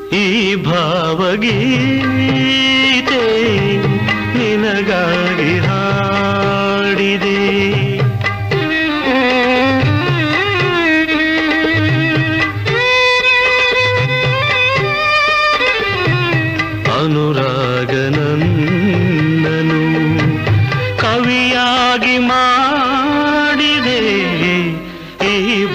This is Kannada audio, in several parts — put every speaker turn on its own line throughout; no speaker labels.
ಈ ಭಾವಗೀತೆ ನಿನಗಾಗಿ ಹಾಡಿದೆ ಅನುರಾಗನನ್ನನು ಕವಿಯಾಗಿ ಮಾಡಿದೆ ಈ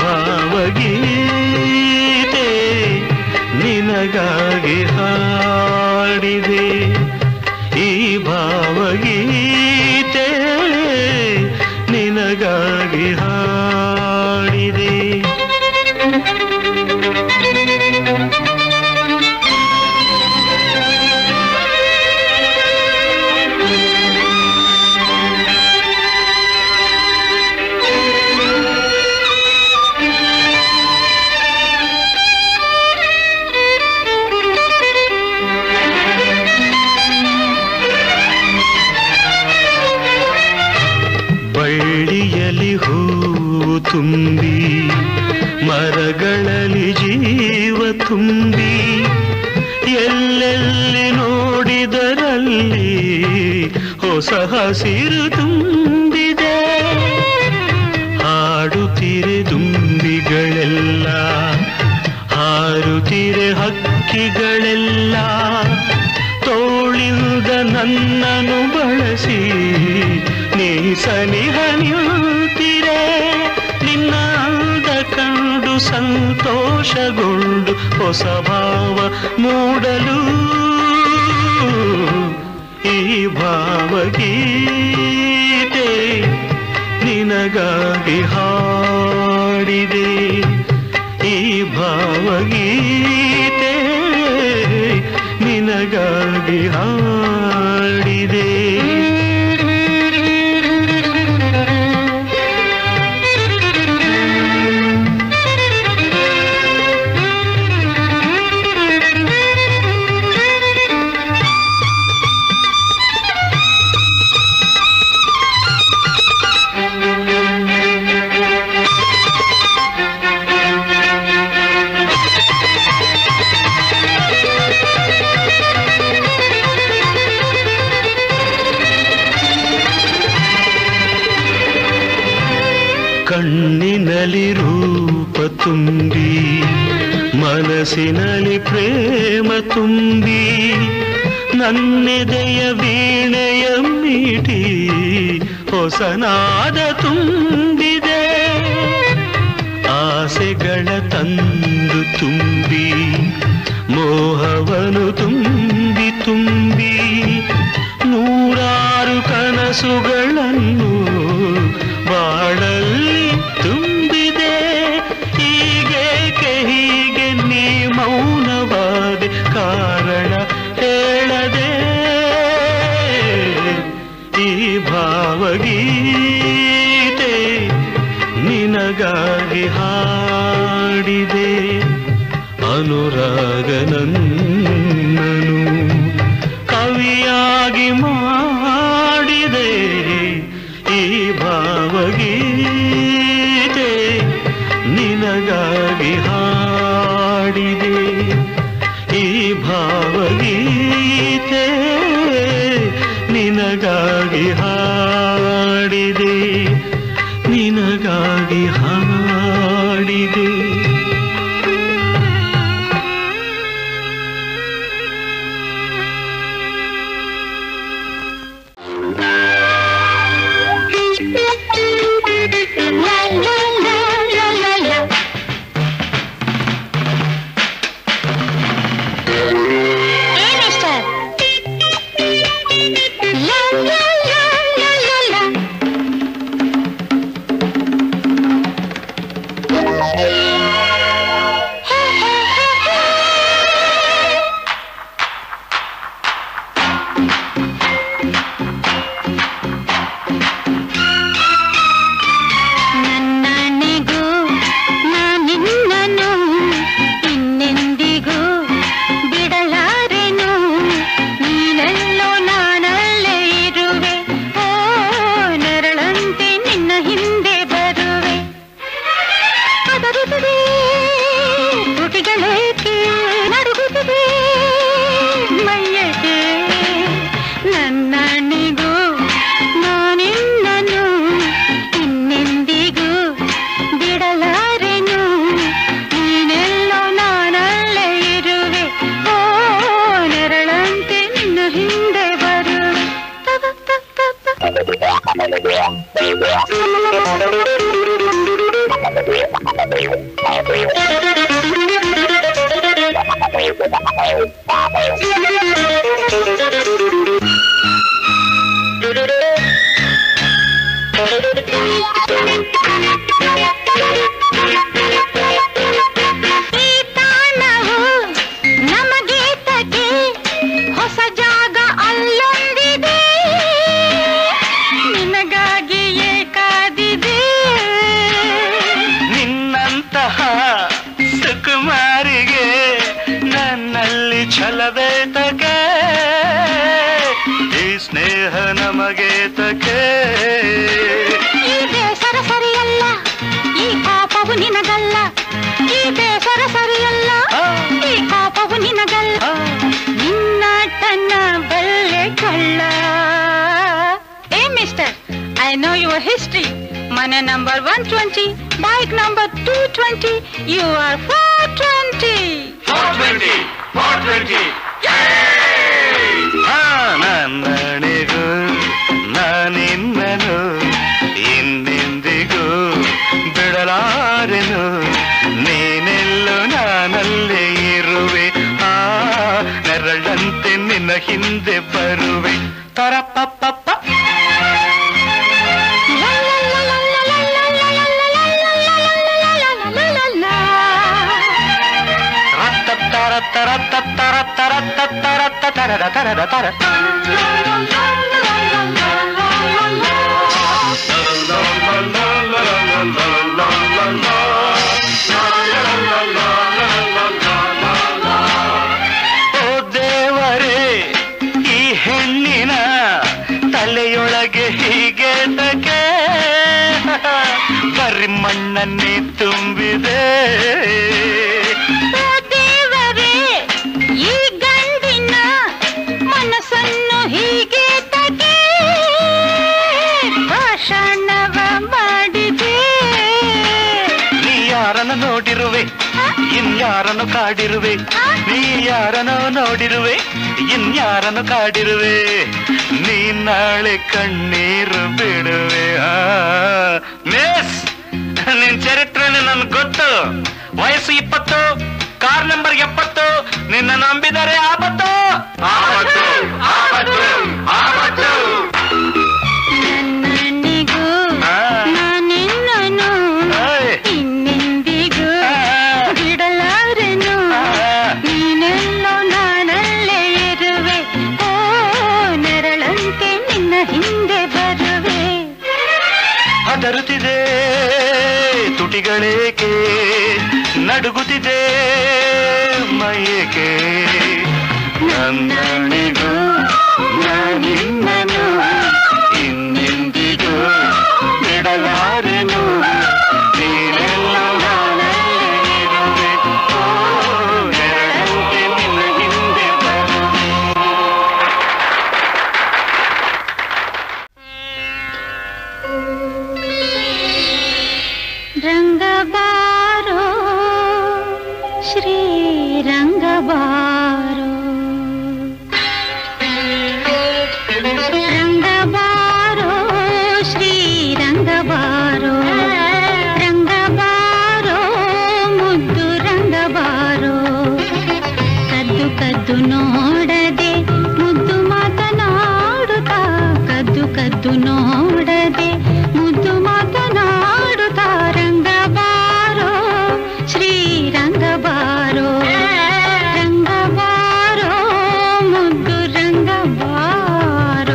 ಭಾವಗೀತೆ ನಿನಗಾಗಿ ಹಾಡಿದೆ ಈ ಭಾವಗೀತೆ ನಿನಗಾಗಿ ಹಾಡಿದೆ ಬಳ್ಳಿಯಲಿ ಹೂವು ತುಂಬಿ ಮರಗಳಲ್ಲಿ ಜೀವ ತುಂಬಿ ಎಲ್ಲೆಲ್ಲಿ ನೋಡಿದರಲ್ಲಿ ಹೊಸ ಹಸಿರು ತುಂಬಿದೆ ಹಾಡುತ್ತಿರೆ ದುಂಬಿಗಳೆಲ್ಲ ಹಾರುತ್ತಿರೆ ಹಕ್ಕಿಗಳೆಲ್ಲ ತೋಳಿಲ್ದ ನನ್ನನ್ನು ಬಳಸಿ ನೀ ಸನಿಹ ನಿಲ್ತಿರೆ ನಿನ್ನ ಅಂದ ಕಂಡು ಸಂತೋಷಗೊಂಡು ಹೊಸ ಭಾವ ಮೂಡಲು ಈ ಭಾವಗೀತೆ ನಿನಗಾಗಿ ಹಾಡಿದೆ ಈ ಭಾವಗೀತೆ ನಿನಗಾಗಿ ಹಾಡಿದೆ ಕಣ್ಣಿನಲ್ಲಿ ರೂಪ ತುಂಬಿ ಮನಸ್ಸಿನಲ್ಲಿ ಪ್ರೇಮ ತುಂಬಿ ನನ್ನೆದೆಯ ವೀಣೆಯ ಮೀಟಿ ಹೊಸನಾದ ತುಂಬಿದೆ ಆಸೆಗಳ ತಂದು ತುಂಬಿ ಮೋಹವನು ತುಂಬಿ ತುಂಬಿ ನೂರಾರು ಕನಸುಗಳನ್ನು ಬಾಳಲ್ಲಿ ತುಂಬಿದೆ ಹೀಗೇಕೆ ಹೀಗೆ ನೀ ಮೌನವಾದೆ ಕಾರಣ ಹೇಳದೆ ಈ ಭಾವಗೀತೆ ನಿನಗಾಗಿ ಹಾಡಿದೆ ಅನುರಾಗನನ್ನನು ಕವಿಯಾಗಿ ಮಾಡಿದೆ ಈ ಭಾವಗೀತೆ ನಿನಗಾಗಿ ಹಾಡಿದೆ ಈ ಭಾವಗೀತೆ ನಿನಗಾಗಿ ಹಾಡಿದೆ ನಿನಗಾಗಿ ಹಾಡಿದೆ
ನನ್ನನೆಗೂ ನಾನಿನ್ನನು ಇನ್ನೆಂದಿಗೂ ಬಿಡಲಾರೆನು ನೀನೆಲ್ಲೋ ನಾನಲ್ಲೇ ಇರುವೆ
ನಿನ್ನಲ್ಲಿ ಛಲವೇ ತಗೆ ಈ ಸ್ನೇಹ ನಮಗೆ ತಗೆ
ಈ ಬೇಸರ ಸರಿಯಲ್ಲ ಈ ಕೋಪವು ನಿನಗಲ್ಲ ಈ ಬೇಸರ ಸರಿಯಲ್ಲ ಈ ಕೋಪವು ನಿನಗಲ್ಲ ನಿನ್ನಾಟನ ಬಲ್ಲೆ ಕಳ್ಳ ಏ mister I know your history ಮನೆ number one twenty bike number two twenty you are four twenty
ನನ್ನಣಿಗೂ ನಾನಿನ್ನನು ಇನ್ನೆಂದಿಗೂ ಬಿಡಲಾರೆನು ನೀನೆಲ್ಲೋ ನಾನಲ್ಲೇ ಇರುವೆ ಆ ನೆರಳಂತೆ ನಿನ್ನ ಹಿಂದೆ ಬರುವೆ ತರಪಪ್ಪ ಓ ದೇವರೇ ಈ ಹೆಣ್ಣಿನ ತಲೆಯೊಳಗೆ ಹೀಗೆ ತಗೆ ಬರಿ ಮಣ್ಣನ್ನೇ ತುಂಬಿದೆ
ಓ ದೇವರೇ ಈ ಗಂಡಿನ ಮನಸ್ಸನ್ನು ಹೀಗೆ ತಗೆ ಭಾಷಣವ ಮಾಡಿದೆ
ನೀ ಯಾರನ್ನು ನೋಡಿರುವೆ ಇನ್ಯಾರನ್ನು ಕಾಡಿರುವೆ ನೀ ಯಾರನ್ನು ನೋಡಿರುವೆ ಇನ್ಯಾರನ್ನು ಕಾಡಿರುವೆ ನೀ ನಾಳೆ ಕಣ್ಣೀರು ಬಿಡುವೆ ಆ. ಮಿಸ್ ನಿನ್ ಚರಿತ್ರೆನೆ ನನ್ ಗೊತ್ತು ವಯಸ್ಸು ಇಪ್ಪತ್ತು ಕಾರ್ ನಂಬರ್ ಎಪ್ಪತ್ತು ನಿನ್ನ ನಂಬಿದರೆ ಆಪತ್ತು ಆಪತ್ತು ಆಪತ್ತು ಆಪತ್ತು
ನನ್ನನಿಗೂ
ಆ.
ನಾನಿನ್ನನು
ಏಯ್.
ಇನ್ನೆಂದಿಗೂ
ಆ.
ಬಿಡಲಾರೆನು
ಆ.
ನೀನೆಲ್ಲೋ ನಾನಲ್ಲೇ ಇರುವೆ ಓ ನೆರಳಂತೆ ನಿನ್ನ ಹಿಂದೆ ಬರುವೆ
ಅದರುತ್ತಿದೆ ತುಟಿಗಳೇಕೆ ನಡುಗುತ್ತಿದೆ ಮೈಯೇಕೆ ನನ್ನಣಿಗೂ ನಾನಿನ್ನನು ಇನ್ನೆಂದಿಗೂ ಬಿಡಲಾರೆನು ನೀನೆಲ್ಲೋ ನಾನಲ್ಲೇ ಇರುವೆ. ಓ, ನೆರಳಂತೆ ನಿನ್ನ ಹಿಂದೆ ಬರುವೆ.
ರಂಗಬಾರೋ ಶ್ರೀರಂಗಬಾರೋ ರಂಗಬಾರೋ ಶ್ರೀರಂಗಬಾರೋ ರಂಗಬಾರೋ ಮುದ್ದು ರಂಗಬಾರೋ ಕದ್ದು ಕದ್ದು ನೋಡದೆ ಮುದ್ದು ಮಾತನಾಡುತ್ತಾ ಕದ್ದು ಕದ್ದು ನೋಡದೆ ಮುದ್ದು ಮಾತನಾಡುತ್ತಾ ರಂಗಬಾರೋ ಶ್ರೀರಂಗಬಾರೋ ರಂಗಬಾರೋ ಮುದ್ದು ರಂಗಬಾರೋ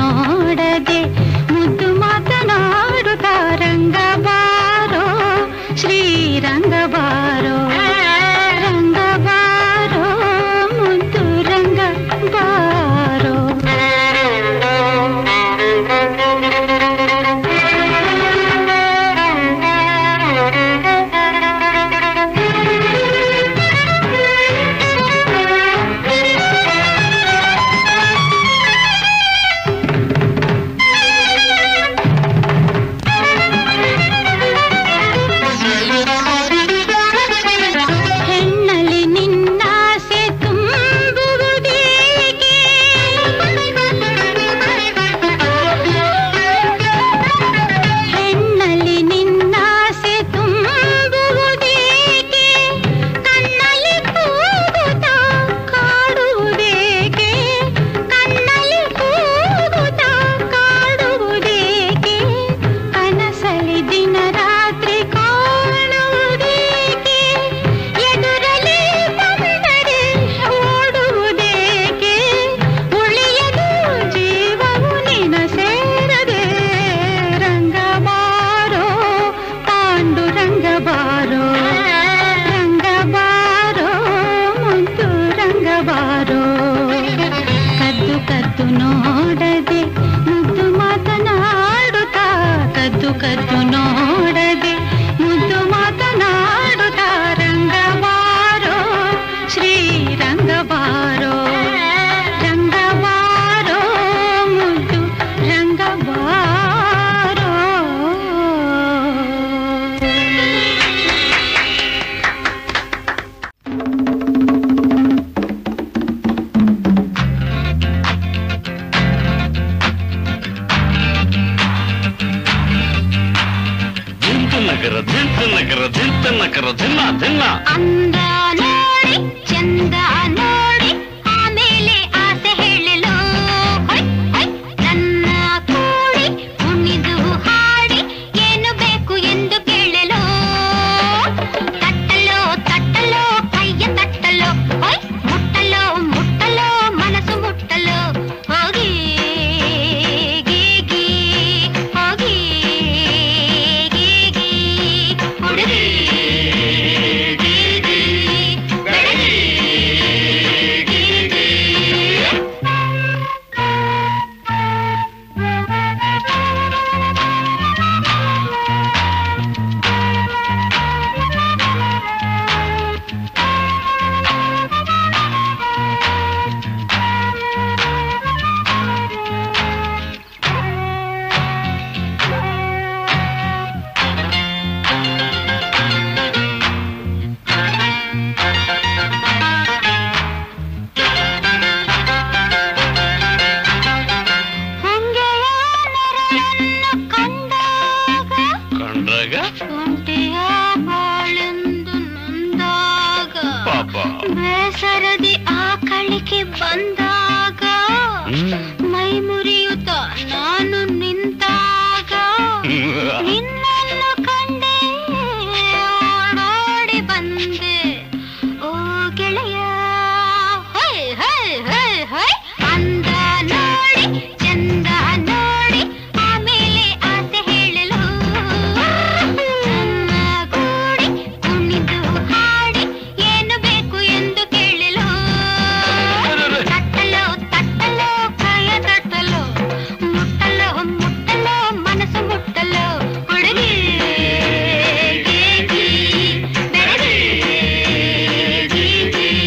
ನೋಡದೆ ಮುದ್ದು ಮಾತನಾಡುತ್ತ ರಂಗ ಬಾರೋ ಶ್ರೀರಂಗ ಬಾರೋ ರಂಗ ಬಾರೋ ಮುದ್ದು ರಂಗ ಬಾರೋ ಹೆಣ್ಣಲ್ಲಿ ನಿನ್ನಾಸೆ ತುಂಬುವುದೇಕೆ ಹೆಣ್ಣಲ್ಲಿ ನಿನ್ನಾಸೆ ತುಂಬುವುದೇಕೆ ಕಣ್ಣಲ್ಲಿ ಕೂಗುತ್ತ ಕಾಡುವುದೇಕೆ ಕಣ್ಣಲ್ಲಿ ಕೂಗುತ್ತ ಕಾಡುವುದೇಕೆ ಕನಸಲಿ ದಿನ ರಾತ್ರಿ ಕಾಣುವುದೇಕೆ ಎದುರಲಿ ಬಂದರೆ ಓಡುವುದೇಕೆ ಉಳಿಯದು ಜೀವವು ನಿನ ಸೇರದೆ ರಂಗ ಬಾರೋ ಪಾಂಡುರಂಗ ಬಾರೋ ರಂಗ ಬಾರೋ ಮುದ್ದು ರಂಗ ಬಾರೋ ಕದ್ದು ಕದ್ದು ನೋಡದೆ ಮುದ್ದು ಮಾತನಾಡುತ್ತಾ ಕದ್ದು ಕದ್ದು ನೋಡದೆ ಮುದ್ದು ಮಾತನಾಡುತ್ತಾ ರಂಗ ಬಾರೋ ಶ್ರೀರಂಗ ಬಾರೋ ರಂಗ ಬಾರೋ ಮುದ್ದು ರಂಗ ಬಾರೋ
ದಿಂತನಗರ ದಿಂತನಗರ ದಿಂತನಗರ ದಿನ ದಿನ
ಅಂದ ನೋಡಿ ಚಂದ ನೋಡಿ ಆಮೇಲೆ ಆಸೆ ಹೇಳಲು ಹೊಯ್, ಹೊಯ್. ನನ್ನ ಕೂಡಿ ಕುಣಿದು ಹಾಡಿ ಏನು ಬೇಕು ಎಂದು ಕೇಳಲು ತಟ್ಟಲು ತಟ್ಟಲು ಕೈಯ ತಟ್ಟಲು ಹೊಯ್, ಮುಟ್ಟಲು ಮುಟ್ಟಲು ಮನಸ್ಸು ಮುಟ್ಟಲು ಹೋಗಿ ಗೀಗಿ ಹೋಗಿ ಗೀಗಿ ಹುಡುಗಿ ಬೆಳಗಿ ಹೊಂಗೆಯ ನೆರಳನ್ನು ಕಂಡಾಗ
ಕಂಡ್ರಾಗ
ಒಂಟೆಯ ಬಾಳೆಂದು ನೊಂದಾಗ
ಪಾಪ
ಬೇಸರದಿ ಆಕಳಿಕೆ ಬಂದಾಗ ಮೈ ಮುರಿಯುತ್ತ ನಾನು ನಿಂತಾಗ ನಿನ್ನನ್ನು ಕಂಡೆ ಓಡೋಡಿ ಬಂದೆ ಓ ಗೆಳೆಯ ಹೊಯ್ ಹೊಯ್ ಹೊಯ್ ಹೊಯ್ ಅಂದ ನೋಡಿ ಚಂದ ನೋಡಿ ಆಮೇಲೆ ಆಸೆ ಹೇಳಲು ನನ್ನ ಕೂಡಿ ಕುಣಿದು ಹಾಡಿ ಏನು ಬೇಕು ಎಂದು ಕೇಳಲು ತಟ್ಟಲು ತಟ್ಟಲು ಕೈಯ ತಟ್ಟಲು ಮುಟ್ಟಲು ಮುಟ್ಟಲು ಮನಸ್ಸು ಮುಟ್ಟಲು ಹುಡುಗಿ ಗೀಗಿ, ಬೆರಗಿ, ಗೀಗಿ.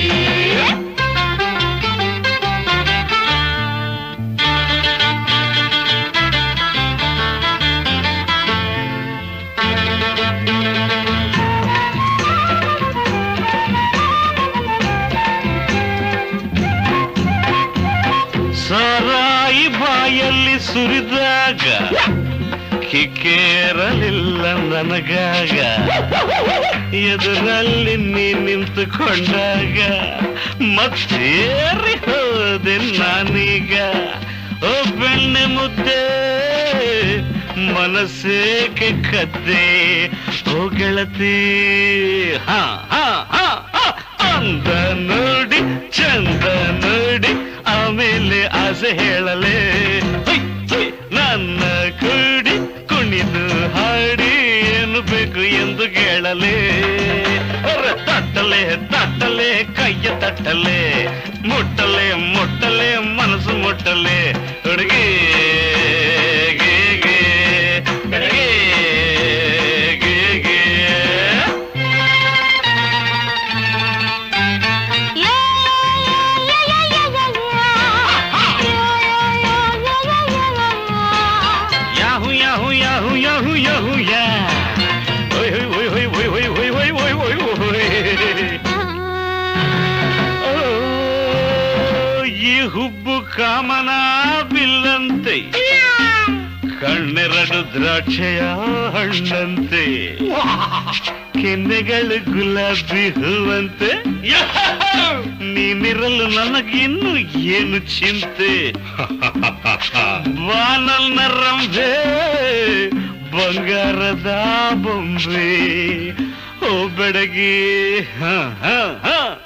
ಸಾರಾಯಿ ಬಾಯಲ್ಲಿ ಸುರಿದಾಗ ಕಿಕ್ಕೇರಲಿಲ್ಲ ನನಗಾಗ ಎದುರಲ್ಲಿ ನೀ ನಿಂತುಕೊಂಡಾಗ ಮತ್ತೇರಿ ಹೋದೆ ನಾನೀಗ ಓ ಬೆಣ್ಣೆ ಮುದ್ದೆ ಮನಸ್ಸೇಕೆ ಕದ್ದೆ ಓ ಗೆಳತಿ ಹಾ ಹಾ ಹಾ ಹಾ. ಅಂದ ನೋಡಿ ಚಂದ ನೋಡಿ ಆಮೇಲೆ ಆಸೆ ಹೇಳಲೇ ಹೊಯ್ ಮುಟ್ಟಲೆ ಮುಟ್ಟಲೆ ಮುಟ್ಟಲೆ ಮನಸ್ಸು ಮುಟ್ಟಲೆ ಹುಡುಗಿ ಗೆ, ಗೆ, ಗೆ, ಗೆ, ಗೆ. ಯಾಹು ಯಾಹು ಯಾಹು ಯಾಹು ಯಾಹು ಯಾ ಹೊಯ್ ಹೊಯ್ ಹೊಯ್ ಹೊಯ್ ಹೊಯ್ ಹೊಯ್ ಹೊಯ್ ಹೊಯ್ ಹೊಯ್ ಹೊಯ್ ಹೊಯ್ ಓ, ಈ ಹುಬ್ಬು ಕಾಮನ ಬಿಲ್ಲಂತೆ ಕಣ್ಣೆರಡು ದ್ರಾಕ್ಷೆಯ ಹಣ್ಣಂತೆ ಕೆನ್ನೆಗಳು ಗುಲಾಬಿ ಹೂವಂತೆ ನೀನಿರಲು ನನಗಿನ್ನು ಏನು ಚಿಂತೆ ಬಾನಲ್ನ ರಂಭೆ ಬಂಗಾರದ ಬೊಂಬೆ ಓ ಬೆಡಗಿ ಹ ಹ ಹ